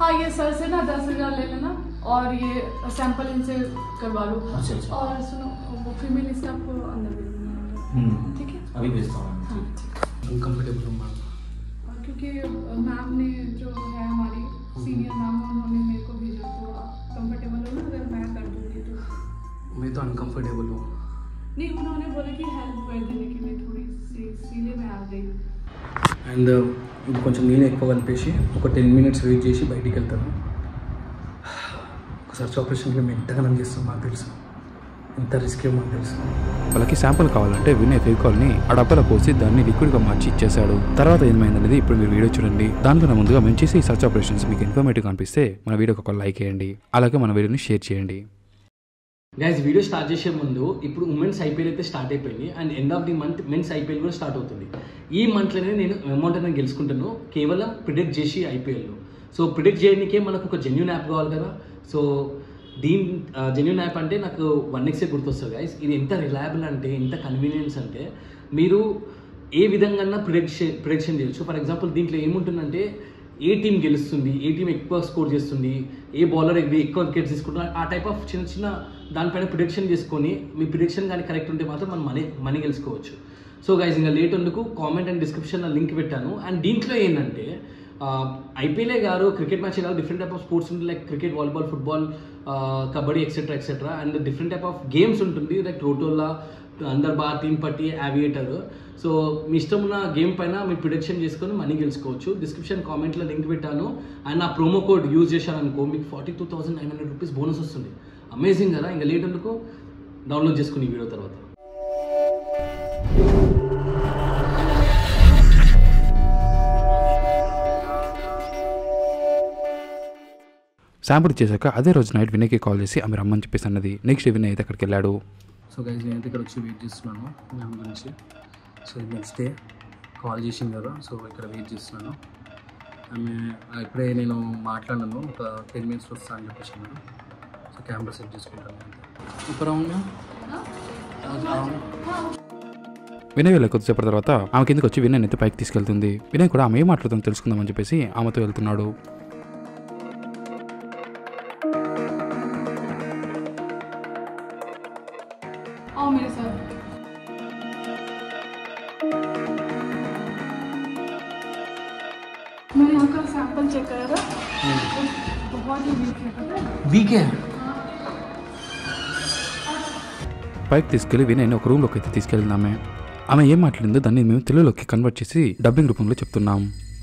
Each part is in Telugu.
हाँ ये सर से ना दस हजार ले लेना और ये सैंपल इनसे करवा लो अच्छा, अच्छा। और सुनो वो फीमेल स्टाफ को अंदर भेज देना ठीक है अभी भेजता हूँ हाँ ठीक है अनकम्फर्टेबल हूँ मैम और क्योंकि मैम ने जो है हमारी सीनियर मैम उन्होंने मेरे को भेजा तो आप कंफर्टेबल हो ना अगर मैं कर दूँगी तो मैं तो अनकम्फर्टेबल हूँ नहीं उन्होंने बोला कि हेल्प कर देने की मैं थोड़ी सी इसीलिए मैं आ गई అండ్ ఇది కొంచెం నీళ్ళు ఎక్కువ కలిపేసి ఒక టెన్ మినిట్స్ వెయిట్ చేసి బయటికి వెళ్తాను ఒక సర్చ్ ఆపరేషన్కి మేము ఎంతగానో చేస్తాం మాకు తెలుసు ఎంత రిస్క్ మాకు తెలుసు వాళ్ళకి శాంపుల్ కావాలంటే వినయ్ ఫెవికాల్ని ఆ డబ్బాలో పోసి దాన్ని లిక్విడ్గా మార్చి ఇచ్చేశాడు తర్వాత ఏమైందనేది ఇప్పుడు మీరు వీడియో చూడండి దానికన్నా ముందుగా మేము చేసే ఈ సర్చ్ ఆపరేషన్స్ మీకు ఇన్ఫర్మేటివ్ అనిపిస్తే మన వీడియోకి ఒక లైక్ చేయండి అలాగే మన వీడియోని షేర్ చేయండి గైస్ వీడియో స్టార్ట్ చేసే ముందు ఇప్పుడు ఉమెన్స్ ఐపీఎల్ అయితే స్టార్ట్ అయిపోయింది and end of the month men's IPL కూడా స్టార్ట్ అవుతుంది ఈ మంత్లోనే నేను అమౌంట్ అనేది గెలుచుకుంటాను కేవలం ప్రిడిక్ట్ చేసి ఐపీఎల్లో సో ప్రిడిక్ట్ చేయడానికే మనకు ఒక జెన్యున్ యాప్ కావాలి కదా సో దీని జెన్యున్ యాప్ అంటే నాకు వన్ ఎక్సే గుర్తొస్తుంది గైస్ ఇది ఎంత రిలయబుల్ అంటే ఎంత కన్వీనియన్స్ అంటే మీరు ఏ విధంగా ప్రిడిక్షన్ ప్రిడిక్షన్ చేయొచ్చు ఫర్ ఎగ్జాంపుల్ దీంట్లో ఏముంటుందంటే ఏ టీం గెలుస్తుంది ఏ టీం ఎక్కువ స్కోర్ చేస్తుంది ఏ బౌలర్ ఎక్కువ వికెట్స్ తీసుకుంటున్నారు ఆ టైప్ ఆఫ్ చిన్న చిన్న దానిపైన ప్రిడిక్షన్ చేసుకొని మీ ప్రిడిక్షన్ కానీ కరెక్ట్ ఉంటే మాత్రం మనం మనీ మనీ గెలుచుకోవచ్చు సో గైజ్ ఇంకా లేట్ అందుకు కామెంట్ అండ్ డిస్క్రిప్షన్లో లింక్ పెట్టాను అండ్ దీంట్లో ఏంటంటే ఐపీఎల్ఏ గారు క్రికెట్ మ్యాచ్ కాదు డిఫరెంట్ టైప్ ఆఫ్ స్పోర్ట్స్ ఉంటుంది like cricket volleyball football kabaddi etcetera etcetera and different type of games ఉంటుంది లైక్ రోటోలా అందర్ బార్ టీమ్ పట్టి యావియేటర్ సో మీ ఇష్టం ఉన్న గేమ్ పైన మీరు ప్రిడిక్షన్ చేసుకొని మనీ గెలుచుకోవచ్చు డిస్క్రిప్షన్ కామెంట్లో లింక్ పెట్టాను అండ్ నా ప్రోమో కోడ్ యూజ్ చేశారనుకో మీకు forty two thousand nine hundred rupees bonus వస్తుంది అమేజింగ్ కదా ఇంకా లేట్ అందుకు డౌన్లోడ్ చేసుకుని ఈ వీడియో తర్వాత శాంపుల్ ఇచ్చేసాక అదే రోజు నైట్ వినయ్కి కాల్ చేసి ఆమె రమ్మని చెప్పేసి అన్నది నెక్స్ట్ వినయ్ అయితే అక్కడికి వెళ్ళాడు సో గైజ్ నేనైతే ఇక్కడ వచ్చి వెయిట్ చేస్తున్నాను మ్యామ్ గురించి సో నెక్స్ట్ డే కాల్ చేసింది కదా సో ఇక్కడ వెయిట్ చేస్తున్నాను ఆమె ఇప్పుడే నేను మాట్లాడినాను ఒక టెన్ మినిట్స్ వస్తా అని చెప్పేసి అన్నారు సో కెమెరా సెట్ చేసుకుంటాను ఇప్పుడు అవునా వినయ్ వెళ్ళే కొద్దిసేపటి తర్వాత ఆమె కిందకి వచ్చి వినయ్ అయితే పైకి తీసుకెళ్తుంది వినయ్ కూడా ఆమె ఏం మాట్లాడుతుందో తెలుసుకుందామని చెప్పేసి ఆమెతో వెళ్తున్నాడు आओ मेरे साथ मैंने यहाँ का सैंपल चेक करा था बहुत ही वीक है पता है వీకే పైకి తీసుకెళ్లి వినయ్ని ఒక రూమ్లోకి అయితే తీసుకెళ్ళింది ఆమె ఆమె ఏం మాట్లాడిందో దాన్ని మేము తెలుగులోకి కన్వర్ట్ చేసి డబ్బింగ్ రూపంలో చెప్తున్నాం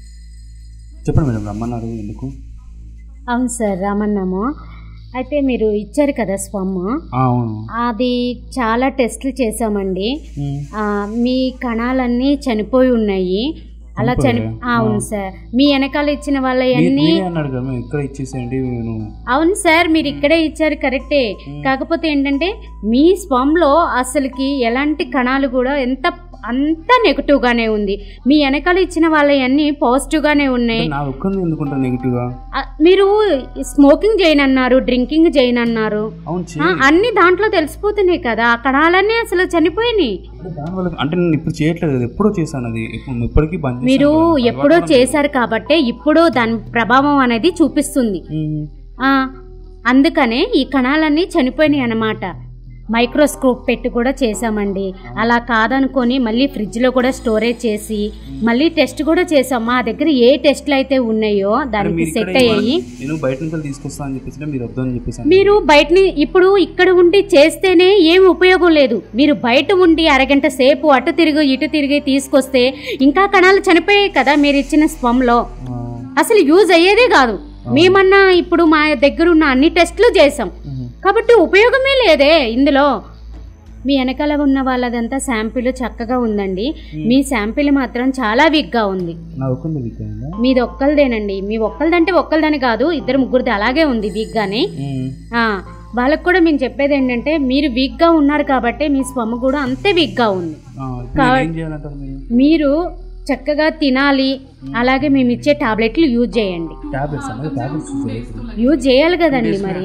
చెప్పండి మేడం రమ్మన్నారు ఎందుకు అవును సార్ రామన్నాము అయితే మీరు ఇచ్చారు కదా స్వమ్ అవును అది చాలా టెస్టులు చేసామండి ఆ, మీ కణాలన్నీ చనిపోయి ఉన్నాయి అలా చని ఆ, అవును సార్ మీ వెనకాల ఇచ్చిన వాళ్ళవన్నీ అన్నాడు కదా మేము ఇక్కడ ఇచ్చేసేయండి నేను అవును సార్ మీరు ఇక్కడే ఇచ్చారు కరెక్టే కాకపోతే ఏంటంటే మీ స్పమ్లో అసలుకి ఎలాంటి కణాలు కూడా ఎంత అంతా నెగిటివ్గానే ఉంది మీ వెనకాల ఇచ్చిన వాళ్ళవన్నీ పాజిటివ్గానే ఉన్నాయి నా ఒక్కరిని ఎందుకుంటారు నెగిటివ్ గా ఆ, మీరు స్మోకింగ్ చేయనన్నారు డ్రింకింగ్ చేయనన్నారు అవును ఆ, అన్ని దాంట్లో తెలిసిపోతున్నాయి కదా ఆ కణాలన్నీ అసలు చనిపోయినాయి దానివల్ల అంటే నేను ఇప్పుడు చేయట్లేదు అది ఎప్పుడో చేశాను అది ఇప్పుడు ఇప్పటికీ బంద్ మీరు చేశాను. ఎప్పుడో చేశారు కాబట్టే ఇప్పుడు దాని ప్రభావం అనేది చూపిస్తుంది ఉమ్. ఆ, అందుకనే ఈ కణాలన్నీ చనిపోయినాయి అన్నమాట మైక్రోస్కోప్ పెట్టి కూడా చేసామండి అలా కాదనుకొని మళ్ళీ ఫ్రిడ్జ్లో కూడా స్టోరేజ్ చేసి మళ్ళీ టెస్ట్ కూడా చేసాం మా దగ్గర ఏ టెస్ట్లు అయితే ఉన్నాయో దానికి మీరు ఇక్కడ సెట్ అయ్యాయి నేను బయట నుంచి తీసుకొస్తా అని చెప్పేసి మీరు వద్దని చెప్పేసి మీరు బయటని ఇప్పుడు ఇక్కడ ఉండి చేస్తేనే ఏం ఉపయోగం లేదు మీరు బయట ఉండి అరగంట సేపు అటు తిరిగి ఇటు తిరిగి తీసుకొస్తే ఇంకా కణాలు చనిపోయాయి కదా మీరు ఇచ్చిన స్పంలో అసలు యూజ్ అయ్యేదే కాదు మేమన్నా ఇప్పుడు మా దగ్గర ఉన్న అన్ని టెస్టులు చేసాం కాబట్టి ఉపయోగమే లేదే ఇందులో మీ వెనకాల ఉన్న వాళ్ళదంతా శాంపిల్ చక్కగా ఉందండి మీ శాంపిల్ మాత్రం చాలా వీక్గా ఉంది నా ఒక్కరిని వీక్ అయిందా మీది ఒక్కరిదేనండి మీ ఒక్కరిదంటే ఒక్కరిదని కాదు ఇద్దరు ముగ్గురిది అలాగే ఉంది వీక్గానే ఆ, వాళ్ళకు కూడా మేము చెప్పేది ఏంటంటే మీరు వీక్గా ఉన్నారు కాబట్టి మీ స్వమ్ కూడా అంతే వీక్గా ఉంది ఆ, ఇప్పుడు నేను ఏం చేయాలంటారు మీరు మీరు చక్కగా తినాలి అలాగే మేము ఇచ్చే టాబ్లెట్లు యూజ్ చేయండి టాబ్లెట్స్ అనేది టాబ్లెట్స్ యూజ్ చేయాలి కదండి మరి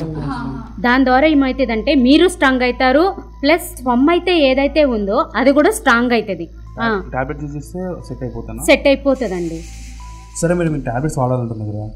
దాని ద్వారా ఏమవుతుందంటే మీరు స్ట్రాంగ్ అవుతారు ప్లస్ స్వమ్ అయితే ఏదైతే ఉందో అది కూడా స్ట్రాంగ్ అవుతుంది టాబ్లెట్స్ యూజ్ చేస్తే సెట్ అయిపోతాను సెట్ అయిపోతుందండి సరే మీరు మీరు టాబ్లెట్స్ వాడాలంటున్నారు కదా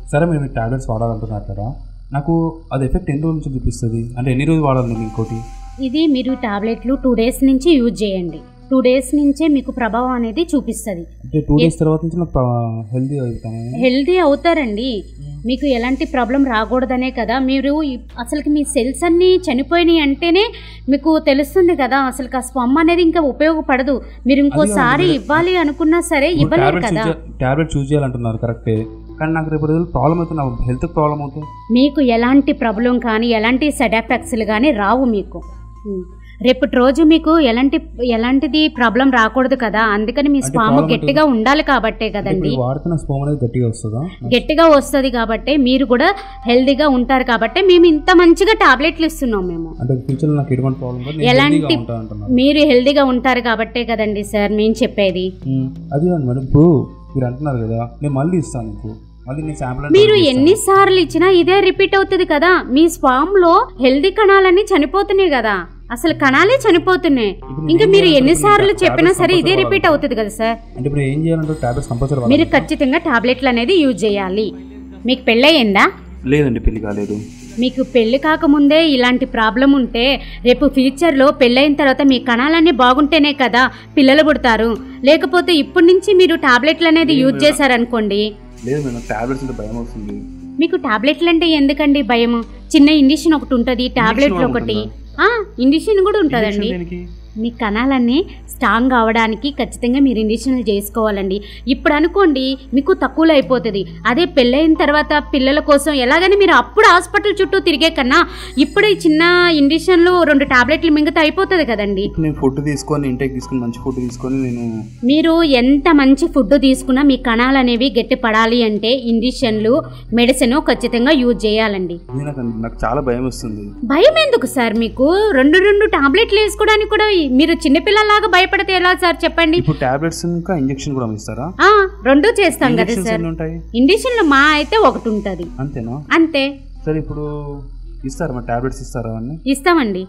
సరే మీరు మీరు టాబ్లెట్స్ వాడాలంటున్నారు కదా నాకు అది ఎఫెక్ట్ ఎన్ని రోజుల నుంచి చూపిస్తుంది అంటే ఎన్ని రోజులు వాడాలి నేను ఇంకోటి ఇది మీరు టాబ్లెట్లు టూ డేస్ నుంచి యూజ్ చేయండి టూ డేస్ నుంచే మీకు ప్రభావం అనేది చూపిస్తుంది అంటే టూ డేస్ తర్వాత నుంచి నాకు హెల్దీ అవుతాను హెల్దీ అవుతారండి మీకు ఎలాంటి ప్రాబ్లం రాకూడదనే కదా మీరు ఈ- అసలుకి మీ సెల్స్ అన్నీ చనిపోయినాయి అంటేనే మీకు తెలుస్తుంది కదా అసలు ఆ స్పమ్ అనేది ఇంకా ఉపయోగపడదు మీరు ఇంకోసారి మీరు- ఇవ్వాలి అనుకున్నా సరే ఇవ్వలేరు టాబ్లెట్స్ కదా టాబ్లెట్ చూస్ చేయాలంటున్నారు కరెక్టే కానీ నాకు రేపు రోజులు ప్రాబ్లం అవుతుంది నాకు హెల్త్ ప్రాబ్లం అవుతుంది మీకు ఎలాంటి ప్రాబ్లం కానీ ఎలాంటి సైడ్ ఎఫెక్ట్స్లు కానీ రావు మీకు ఉం. రేపటి రోజు మీకు ఎలాంటి ఎలాంటిది ప్రాబ్లం రాకూడదు కదా అందుకని మీ అంటే స్పామ్ problem గట్టిగా ఉండాలి కాబట్టే అంటే కదండి ఇప్పుడు వాడుతున్న స్పోమ్ అనేది గట్టిగా వస్తుందా గట్టిగా వస్తుంది కాబట్టి మీరు కూడా హెల్దీగా ఉంటారు కాబట్టి మేము ఇంత మంచిగా టాబ్లెట్లు ఇస్తున్నాం మేము అంటే ఫ్యూచర్లో నాకు ఎటువంటి ప్రాబ్లం కాదు నేను ఎలాంటి హెల్తీగా ఉంటాను అంటున్నారు మీరు హెల్దీగా ఉంటారు కాబట్టే కదండి సార్ మేము చెప్పేది ఉమ్, అది కాదు మేడం ఇప్పుడు మీరు అంటున్నారు కదా నేను మళ్ళీ ఇస్తాను మీకు మళ్ళీ నేను శాంపుల్ మీరు ఎన్నిసార్లు ఇచ్చినా ఇదే రిపీట్ అవుతుంది కదా మీ స్పామ్ లో హెల్దీ కణాలన్నీ చనిపోతున్నాయి కదా అసలు కణాలే చనిపోతున్నాయి ఇప్పుడు ఇంకా నేను మీరు ఏం ఎన్నిసార్లు చేయాలి? చెప్పినా Tablets సరే ఇదే compulsory రిపీట్ వాడాలి. అవుతుంది కదా సార్ అంటే ఇప్పుడు ఏం చేయాలంటే టాబ్లెట్స్ కంపల్సరీ మీరు ఖచ్చితంగా టాబ్లెట్లు అనేది యూజ్ చేయాలి మీకు పెళ్ళయిందా లేదండి పెళ్లి కాలేదు మీకు పెళ్లి కాకముందే ఇలాంటి ప్రాబ్లం ఉంటే రేపు ఫ్యూచర్లో పెళ్ళైన తర్వాత మీ కణాలన్నీ బాగుంటేనే కదా పిల్లలు పుడతారు లేకపోతే ఇప్పటి నుంచి మీరు టాబ్లెట్లు అనేది యూజ్ చేశారనుకోండి లేదు మేడం టాబ్లెట్స్ అంటే భయం వస్తుంది మీకు టాబ్లెట్లు అంటే ఎందుకండి భయం చిన్న ఇండిషన్ ఒకటి ఉంటుంది టాబ్లెట్లు కూడా ఒకటి ఆ ఇండిషన్ కూడా ఉంటుందండి ఇంజెక్షన్ దేనికి? మీ కణాలన్నీ స్ట్రాంగ్ అవడానికి ఖచ్చితంగా మీరు ఇండిషన్లు చేసుకోవాలండి ఇప్పుడు అనుకోండి మీకు తక్కువలో అయిపోతుంది అదే పెళ్ళైన తర్వాత పిల్లల కోసం ఎలాగని మీరు అప్పుడు హాస్పిటల్ చుట్టూ తిరిగే కన్నా ఇప్పుడు ఈ చిన్న ఇండిషన్లు రెండు టాబ్లెట్లు మింగితే అయిపోతుంది కదండి ఇప్పుడు నేను ఫుడ్ తీసుకొని ఇంటేక్ తీసుకొని మంచి ఫుడ్ తీసుకొని నేను మీరు ఎంత మంచి ఫుడ్ తీసుకున్నా మీ కణాలు అనేవి గట్టి పడాలి అంటే ఇండిషన్లు మెడిసిన్ ఖచ్చితంగా యూజ్ చేయాలండి ఇది నాకు నాకు చాలా భయం వస్తుంది భయం ఎందుకు సార్ మీకు రెండు రెండు టాబ్లెట్లు వేసుకోవడానికి కూడా మీరు చిన్నపిల్లలాగా భయపడితే ఎలా సార్ చెప్పండి ఇప్పుడు టాబ్లెట్స్ ఇంకా ఇంజెక్షన్ కూడా ఇస్తారా ఆ రెండు చేస్తాం కదా ఇంజెక్షన్స్ సార్ ఎన్ని ఉంటాయి ఇండిషన్లో మా అయితే ఒకటి ఉంటుంది అంతేనా అంతే సరే ఇప్పుడు ఇస్తారా మరి టాబ్లెట్స్ ఇస్తారా అని ఇస్తామండి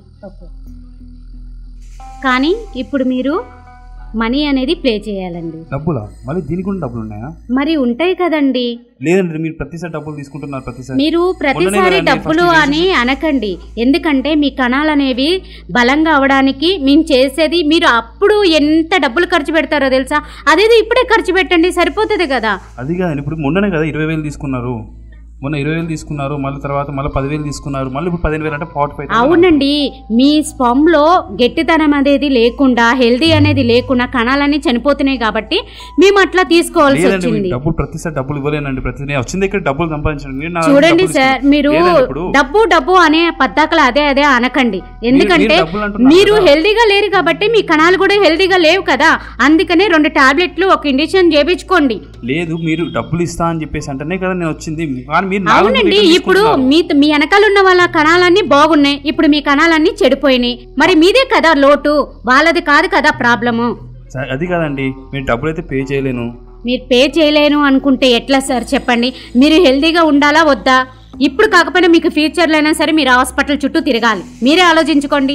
కానీ ఇప్పుడు మీరు మనీ అనేది ప్లే చేయాలండి డబ్బులా మళ్ళీ దీనికి కూడా డబ్బులు ఉన్నాయా మరి ఉంటాయి కదండి లేదండి మీరు ప్రతిసారి డబ్బులు తీసుకుంటున్నారు ప్రతిసారి మీరు ప్రతిసారి కదండి డబ్బులు first అని అనకండి ఎందుకంటే మీ కణాలు అనేవి బలంగా అవడానికి మేము చేసేది మీరు అప్పుడు ఎంత డబ్బులు ఖర్చు పెడతారో తెలుసా అదేదో ఇప్పుడే ఖర్చు పెట్టండి సరిపోతుంది కదా అది కాదండి ఇప్పుడు మొన్ననే కదా ఇరవై వేలు తీసుకున్నారు మొన్న ఇరవై వేలు తీసుకున్నారు మళ్ళీ తర్వాత మళ్ళీ పదివేలు తీసుకున్నారు మళ్ళీ ఇప్పుడు పదిహేను వేలు అంటే ఫార్టీ ఫైవ్ అవునండి మీ స్పమ్లో గట్టితనం అనేది లేకుండా హెల్దీ అనేది లేకుండా కణాలన్నీ చనిపోతున్నాయి కాబట్టి మేము అట్లా తీసుకోవాల్సి లేదండి మీరు వచ్చింది డబ్బులు ప్రతిసారి డబ్బులు ఇవ్వలేనండి ప్రతి నేను వచ్చింది ఇక్కడ డబ్బులు సంపాదించండి మీరు నా చూడండి డబ్బులు సార్ ఇస్తున్నారు. మీరు లేదండి ఇప్పుడు డబ్బు డబ్బు అనే పద్దాకలు అదే అదే అనకండి ఎందుకంటే మీరు డబ్బులు అంటున్నారు మీరు కదా. హెల్దీగా లేరు కాబట్టి మీ కణాలు కూడా హెల్దీగా లేవు కదా అందుకనే రెండు టాబ్లెట్లు ఒక ఇండిషన్ చేపించుకోండి లేదు మీరు డబ్బులు ఇస్తా అని చెప్పేసి అంటేనే కదా నేను వచ్చింది కానీ మీరు నా నుంచి అవునండి రిటర్న్ ఇప్పుడు తీసుకుంటున్నారు. మీ మీ వెనకాల ఉన్న వాళ్ళ కణాలన్నీ బాగున్నాయి ఇప్పుడు మీ కణాలన్నీ చెడిపోయినాయి మరి మీదే కదా లోటు వాళ్ళది కాదు కదా ప్రాబ్లము సరే, అది కాదండి మీరు డబ్బులు అయితే పే చేయలేను మీరు పే చేయలేను అనుకుంటే ఎట్లా సార్ చెప్పండి మీరు హెల్దీగా ఉండాలా వద్దా ఇప్పుడు కాకపోయినా మీకు ఫ్యూచర్లో అయినా సరే మీరు హాస్పిటల్ చుట్టూ తిరగాలి మీరే ఆలోచించుకోండి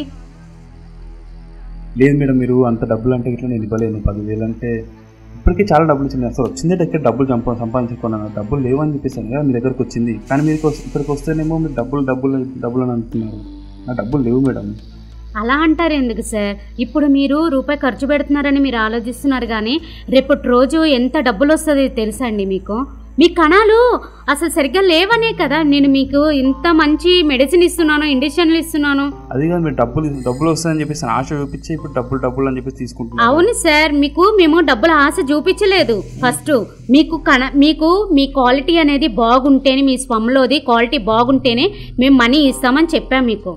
లేదు మేడం మీరు అంత డబ్బులు అంటే ఇట్లా నేను ఇవ్వలేను పదివేలు అంటే ఇప్పటికే చాలా డబ్బులు వచ్చింది అసలు వచ్చిందే దగ్గర డబ్బులు సంపా సంపాదించుకున్నాను డబ్బులు లేవని చెప్పేసాను కదా మీ దగ్గరకు వచ్చింది కానీ మీరు ఇక్కడికి వస్తే- ఇక్కడికి వస్తేనేమో మీరు డబ్బులు డబ్బులు డబ్బులు అని అంటున్నారు నా డబ్బులు లేవు మేడం అలా అంటారు ఎందుకు సార్ ఇప్పుడు మీరు రూపాయి ఖర్చు పెడుతున్నారని మీరు ఆలోచిస్తున్నారు కానీ రేపటి రోజు ఎంత డబ్బులు వస్తుంది తెలుసా అండి మీకు మీ కణాలు అసలు సరిగ్గా లేవనే కదా నేను మీకు ఇంత మంచి మెడిసిన్ ఇస్తున్నాను ఇండిషన్లు ఇస్తున్నాను అది కాదు మీరు డబ్బులు డబ్బులు వస్తాయని చెప్పేసి ఆశ చూపించి ఇప్పుడు డబ్బులు డబ్బులు అని చెప్పేసి తీసుకుంటున్నారు అవును సార్ మీకు మేము డబ్బుల ఆశ చూపించలేదు ఫస్ట్ మీకు కణ మీకు మీ క్వాలిటీ అనేది బాగుంటేనే మీ స్వమ్లోది క్వాలిటీ బాగుంటేనే మేము మనీ ఇస్తామని చెప్పాం మీకు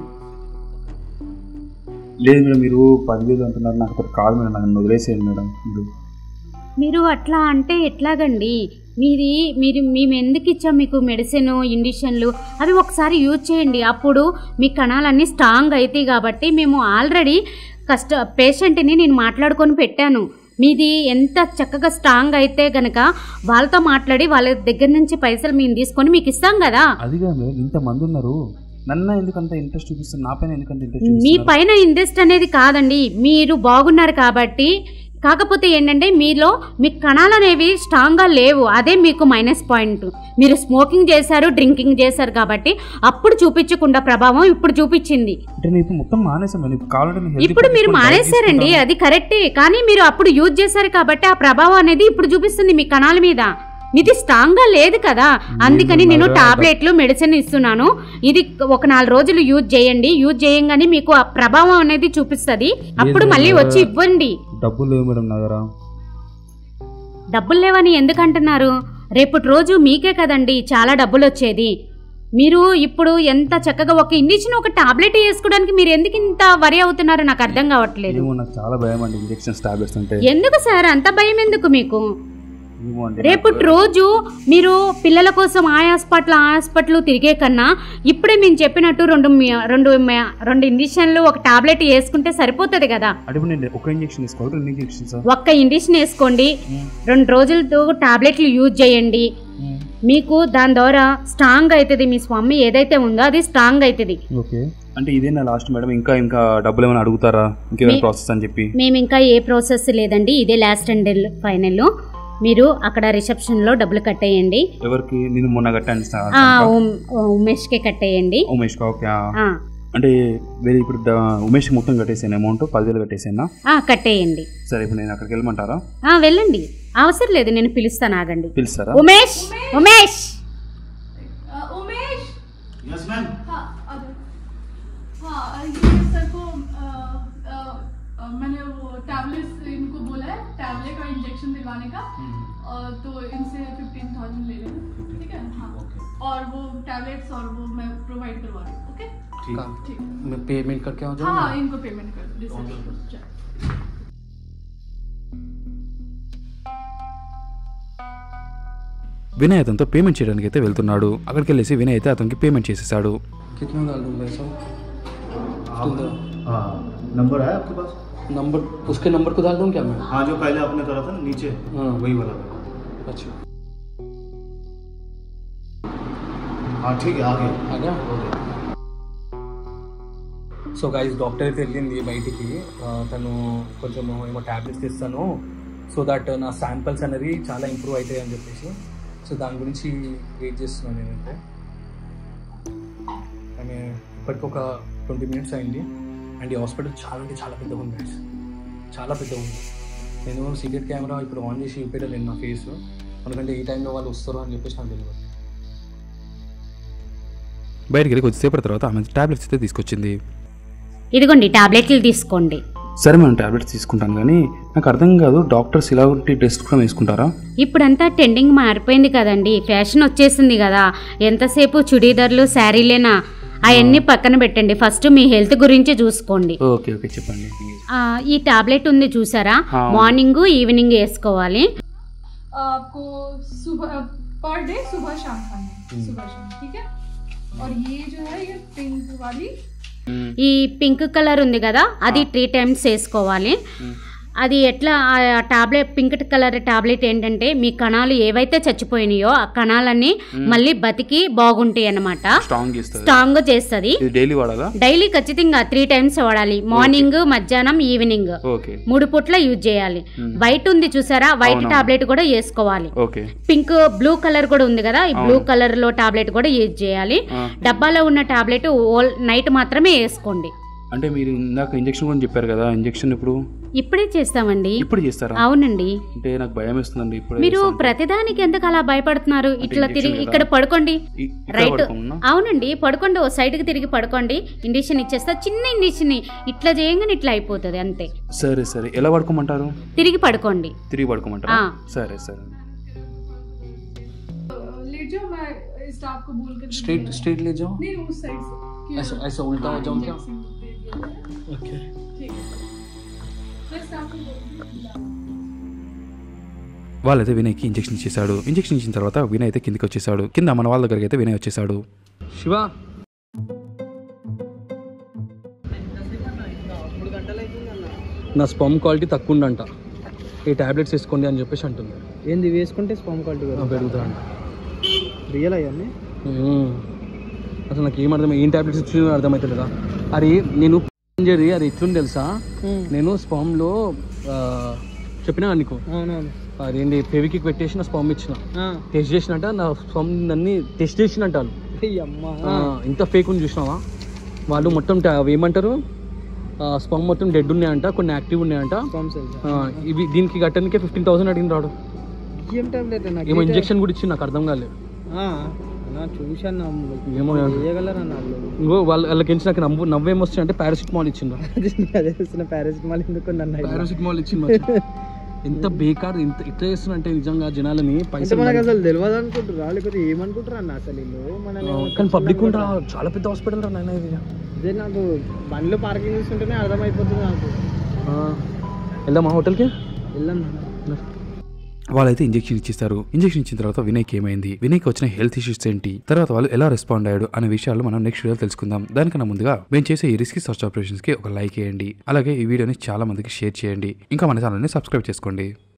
లేదు మేడం మీరు పదివేలు అంటున్నారు నాకు ఒకటి కాదు మేడం నన్ను వదిలేసేయండి మేడం మీరు మీరు అట్లా అంటే ఎట్లాగండి మీది మీరు మేము ఎందుకు ఇచ్చాం మీకు మెడిసిన్ ఇండిషన్లు అవి ఒకసారి యూజ్ చేయండి అప్పుడు మీ కణాలన్నీ స్ట్రాంగ్ అవుతాయి కాబట్టి మేము ఆల్రెడీ కష్ట పేషెంట్ని నేను మాట్లాడుకొని పెట్టాను మీది ఎంత చక్కగా స్ట్రాంగ్ అయితే గనక వాళ్ళతో మాట్లాడి వాళ్ళ దగ్గర నుంచి పైసలు మేము తీసుకొని మీకు ఇస్తాం కదా అది కాదు మేడం ఇంతమంది ఉన్నారు నన్ను ఎందుకంత ఇంట్రెస్ట్ చూపిస్తారు నా పైన ఎందుకంత ఇంట్రెస్ట్ మీ చూపిస్తున్నారు పైన ఇంట్రెస్ట్ అనేది కాదండి మీరు బాగున్నారు కాబట్టి కాకపోతే ఏంటంటే మీలో మీ కణాలు అనేవి స్ట్రాంగ్గా లేవు అదే మీకు మైనస్ పాయింట్ మీరు స్మోకింగ్ చేశారు డ్రింకింగ్ చేశారు కాబట్టి అప్పుడు చూపించకుండా ప్రభావం ఇప్పుడు చూపించింది అంటే నేను ఇప్పుడు మొత్తం మానేసాను నేను కావాలంటే నేను healthy ఇప్పుడు మీరు తీసుకుంటాను, మానేశారండి తీసుకుంటాను. అది కరెక్టే కానీ మీరు అప్పుడు యూజ్ చేశారు కాబట్టి ఆ ప్రభావం అనేది ఇప్పుడు చూపిస్తుంది మీ కణాల మీద ఇది స్ట్రాంగ్ గా లేదు కదా అందుకని నేను అలాగా టాబ్లెట్లు మెడిసిన్ ఇస్తున్నాను ఇది ఒక నాలుగు రోజులు యూజ్ చేయండి యూజ్ చేయంగానే మీకు ఆ ప్రభావం అనేది చూపిస్తుంది అప్పుడు మళ్ళీ వచ్చి ఇవ్వండి డబ్బులు లేవు మేడం నా దగ్గర డబ్బులు లేవని ఎందుకు అంటున్నారు రేపటి రోజు మీకే కదండి చాలా డబ్బులు వచ్చేది మీరు ఇప్పుడు ఎంత చక్కగా ఒక ఇండిషన్ ఒక టాబ్లెట్ వేసుకోవడానికి మీరు ఎందుకు ఇంత వరి అవుతున్నారో నాకు అర్థం కావట్లేదు ఏమో నాకు చాలా భయం అండి ఇంజెక్షన్స్ టాబ్లెట్స్ అంటే ఎందుకు సార్ అంత భయం ఎందుకు మీకు ఏమో అండి రేపటి రోజు మీరు పిల్లల కోసం ఆ హాస్పిటల్ ఆ హాస్పిటల్ తిరిగే కన్నా ఇప్పుడే మేము చెప్పినట్టు రెండు మి- రెండు మ- రెండు ఇంజక్షన్లు ఒక టాబ్లెట్ వేసుకుంటే సరిపోతుంది కదా అంటే ఇప్పుడు నేను ఒక ఇంజెక్షన్ తీసుకోవాలి రెండు ఇంజెక్షన్స్ ఒక్క ఇంజక్షన్ వేసుకోండి రెండు రోజులతో టాబ్లెట్లు యూజ్ చేయండి మీకు దాని ద్వారా స్ట్రాంగ్ అవుతుంది మీ స్వామి ఏదైతే ఉందో అది స్ట్రాంగ్ అవుతుంది ఓకే అంటే ఇదే నా లాస్ట్ మేడం ఇంకా ఇంకా డబ్బులు ఏమైనా అడుగుతారా ఇంకేమైనా మీ- ప్రాసెస్ అని చెప్పి మేము ఇంకా ఏ ప్రాసెస్ లేదండి ఇదే లాస్ట్ అండ్ ఫైనల్ మీరు అక్కడ రిసెప్షన్లో డబ్బులు కట్టేయండి ఎవరికి నేను మొన్న కట్టాను ఆ, ఉమ్- ఉమేష్కే కట్టేయండి ఉమేష్ ఓకే ఆ. ఆ, అంటే వేరే ఇప్పుడు ద- ఉమేష్ మొత్తం కట్టేసాను అమౌంట్ పదివేలు కట్టేసానా ఆ, కట్టేయండి సరే ఇప్పుడు నేను అక్కడికి వెళ్ళమంటారా ఆ, వెళ్ళండి అవసరం లేదు నేను పిలుస్తాను ఆగండి పిలుస్తారా ఉమేష్ ఉమేష్ अ, उमेश यस मैम हाँ अरे हाँ ये सर को अ, अ, अ, मैंने वो टैबलेट्स इनको बोला है टैबलेट और इंजेक्शन दिलवाने का अ, तो इनसे फिफ्टीन थाउजेंड ले लेना ठीक है हाँ और वो टैबलेट्स और वो मैं प्रोवाइड करवा रही हूँ ओके ठीक मैं पेमेंट करके आ हाँ जाऊंगा इनको पेमेंट कर दो रिसेप्शन चलो। వినయ్ అతనితో పేమెంట్ చేయడానికి అయితే వెళ్తున్నాడు అక్కడికి వెళ్ళేసి వినయ్ అయితే అతనికి పేమెంట్ చేసేసాడు कितना डाल दूँ पैसा हाँ नंबर है आपके पास नंबर उसके नंबर को डाल दूँ क्या मैं हाँ जो पहले आपने करा था ना नीचे हाँ। वही वाला करो अच्छा हाँ ठीक है आ गया आ गया సో గైస్ డాక్టర్ అయితే వెళ్ళింది బయటికి ఆ, తను కొంచెం ఏమో ట్యాబ్లెట్స్ ఇస్తాను సో దట్ నా శాంపిల్స్ అనేది చాలా ఇంప్రూవ్ అవుతాయి అని చెప్పేసి సో దాని గురించి వెయిట్ చేస్తున్నాను నేనైతే ఆమె ఇప్పటికి ఒక ట్వంటీ మినిట్స్ అయింది అండ్ ఈ హాస్పిటల్ చాలా అంటే చాలా పెద్దగా ఉంది guys. చాలా పెద్దగా ఉంది నేను సీక్రెట్ కెమెరా ఇప్పుడు ఆన్ చేసి చూపెట్టలేను నా ఫేస్ ఎందుకంటే ఈ టైంలో వాళ్ళు వస్తారు అని చెప్పేసి నాకు తెలియదు బయటికి వెళ్ళి కొద్దిసేపటి తర్వాత ఆమె టాబ్లెట్స్ అయితే తీసుకొచ్చింది ఇదిగోండి టాబ్లెట్లు తీసుకోండి సరే మనం టాబ్లెట్స్ తీసుకుంటాను కానీ నాకు అర్థం కాదు డాక్టర్స్ ఇలాంటి డ్రెస్ కూడా వేసుకుంటారా ఇప్పుడంతా ట్రెండింగ్ మారిపోయింది కదండి ఫ్యాషన్ వచ్చేసింది కదా ఎంతసేపు చుడీదార్లు శారీలేనా అవన్నీ పక్కన పెట్టండి ఫస్ట్ మీ హెల్త్ గురించి చూసుకోండి ఓకే ఓకే చెప్పండి ఆ, ఈ టాబ్లెట్ ఉంది చూసారా हाँ। మార్నింగ్ ఈవినింగ్ వేసుకోవాలి आपको सुबह पर डे सुबह शाम खाना है सुबह शाम ठीक है और ये जो है ये पिंक वाली ఈ పింక్ కలర్ ఉంది కదా అది త్రీ టైమ్స్ వేసుకోవాలి అది ఎట్లా ఆ టాబ్లెట్ పింక్ కలర్ టాబ్లెట్ ఏంటంటే మీ కణాలు ఏవైతే చచ్చిపోయినాయో ఆ కణాలన్నీ మళ్ళీ బతికి బాగుంటాయి అన్నమాట స్ట్రాంగ్ ఇస్తుంది స్ట్రాంగ్ చేస్తుంది ఇది డైలీ వాడాలా డైలీ ఖచ్చితంగా త్రీ టైమ్స్ వాడాలి మార్నింగ్ మధ్యాహ్నం ఈవినింగ్ ఓకే మూడు పూట్ల యూజ్ చేయాలి వైట్ ఉంది చూసారా వైట్ అవునవును. టాబ్లెట్ కూడా వేసుకోవాలి ఓకే పింక్ బ్లూ కలర్ కూడా ఉంది కదా ఈ బ్లూ కలర్ లో టాబ్లెట్ కూడా యూజ్ చేయాలి ఆ. డబ్బాలో ఉన్న టాబ్లెట్ ఓల్ నైట్ మాత్రమే వేసుకోండి అంటే మీరు ఇందాక ఇంజెక్షన్ గురించి చెప్పారు కదా ఇంజెక్షన్ ఇప్పుడు ఇప్పుడే చేస్తామండి ఇప్పుడు చేస్తారా అవునండి అంటే నాకు భయం వేస్తుందండి ఇప్పుడు మీరు ప్రతిదానికి ఎందుకు అలా భయపడుతున్నారు ఇట్లా injection తిరిగి కదా? ఇక్కడ పడుకోండి ఇ- ఇక్కడ రైట్ పడుకోమన్నా? అవునండి పడుకోండి ఓ సైడ్ కి తిరిగి పడుకోండి ఇండిషన్ ఇచ్చేస్తా చిన్న ఇండిషన్ ఇట్లా చేయంగానే ఇట్లా అయిపోతుంది అంతే సరే సరే ఎలా పడుకోమంటారు తిరిగి పడుకోండి తిరిగి పడుకోమంటారా ఆ. సరే సరే लेट जाओ मैं स्टाफ को बोल कर स्ट्रेट स्ट्रेट ले जाओ नहीं उस साइड से कि- ऐसा ऐसा उल्टा हो हाँ, जाऊं क्या injection दे दिया है। ओके ठीक है मैं स्टाफ को बोल వాళ్ళైతే వినయ్కి ఇంజెక్షన్ ఇచ్చేసాడు ఇంజెక్షన్ ఇచ్చిన తర్వాత వినయ్ అయితే కిందికి వచ్చేసాడు కింద మన వాళ్ళ దగ్గరికి అయితే వినయ్ వచ్చేసాడు శివ నా స్పమ్ క్వాలిటీ తక్కువ ఉందంట ఈ టాబ్లెట్స్ వేసుకోండి అని చెప్పేసి అంటుంది ఏంది వేసుకుంటే స్పామ్ క్వాలిటీ ఆ, పెరుగుతుందంట రియల్ అవన్నీ మ్మ్. అసలు నాకు ఏం అర్థం ఏం టాబ్లెట్స్ ఇచ్చిందో అర్థమవుతుంది కదా అరే నేను చేరి అది ఎట్లుంది తెలుసా నేను స్పామ్లో చెప్పినా నీకు అవునవును అదేంటి ఫెవికిక్ పెట్టేసి నా స్పామ్ ఇచ్చిన ఆ, టెస్ట్ చేసినట్ట నా స్పామ్ అన్ని టెస్ట్ చేసినట్టు వాళ్ళు ఈ అమ్మ ఆ, ఇంత ఫేక్ ఉంది చూసినావా వాళ్ళు మొత్తం ట- అవి ఏమంటారు స్పమ్ మొత్తం డెడ్ ఉన్నాయంట కొన్ని యాక్టివ్ ఉన్నాయంట స్పామ్ సెల్స్ ఆ, ఇవి దీనికి కట్టడానికే ఫిఫ్టీన్ థౌసండ్ అడిగిన రాడు ఏం టాబ్లెట్ నాకు ఏమో ఇంజెక్షన్ కూడా ఇచ్చింది నాకు అర్థం కాలేదు ఆ, అన్న చూశాను అన్న. ఏమో వేయగలరా వాళ్ళు ఇంకో వాళ్ళ వాళ్ళకి ఎంచి నాకు నవ్వు నవ్వేం వస్తుంది అంటే పారాసిటమాల్ ఇచ్చిండ్రు అదే వస్తున్న పారాసిటమాల్ ఎందుకు నన్ను పారాసిటమాల్ ఇచ్చింది ఎంత బేకార్ ఇంత ఇట్లా చేస్తున్నంటే నిజంగా జనాలని అంటే పైసలు మనకు అసలు తెలియదు అనుకుంటారా లేకపోతే ఏమనుకుంటారా అన్న అసలు వీళ్ళు మనల్ని ఆ, ఏమన్నా కానీ పబ్లిక్ పిచ్చోళ్ళు ఉంటా అనుకుంటారా? చాలా పెద్ద హాస్పిటల్ రా నాయన ఇది అదే నాకు బండ్లు పార్కింగ్ చేస్తుంటేనే అర్థమైపోతుంది నాకు ఆ, వెళ్దామా హోటల్కి వెళ్ళాం వాళ్ళైతే ఇంజెక్షన్ ఇచ్చిస్తారు ఇంజెక్షన్ ఇచ్చిన తర్వాత వినయ్కి ఏమైంది వినయ్కి వచ్చిన హెల్త్ ఇష్యూస్ ఏంటి తర్వాత వాళ్ళు ఎలా రెస్పాండ్ అయ్యాడు అనే విషయాలు మనం నెక్స్ట్ వీడియో తెలుసుకుందాం దానికన్నా ముందుగా మేము చేసే ఈ రిస్క్ సర్చ్ ఆపరేషన్స్ కి ఒక లైక్ చేయండి అలాగే ఈ వీడియోని చాలా మందికి షేర్ చేయండి ఇంకా మన ఛానల్ని సబ్స్క్రైబ్ చేసుకోండి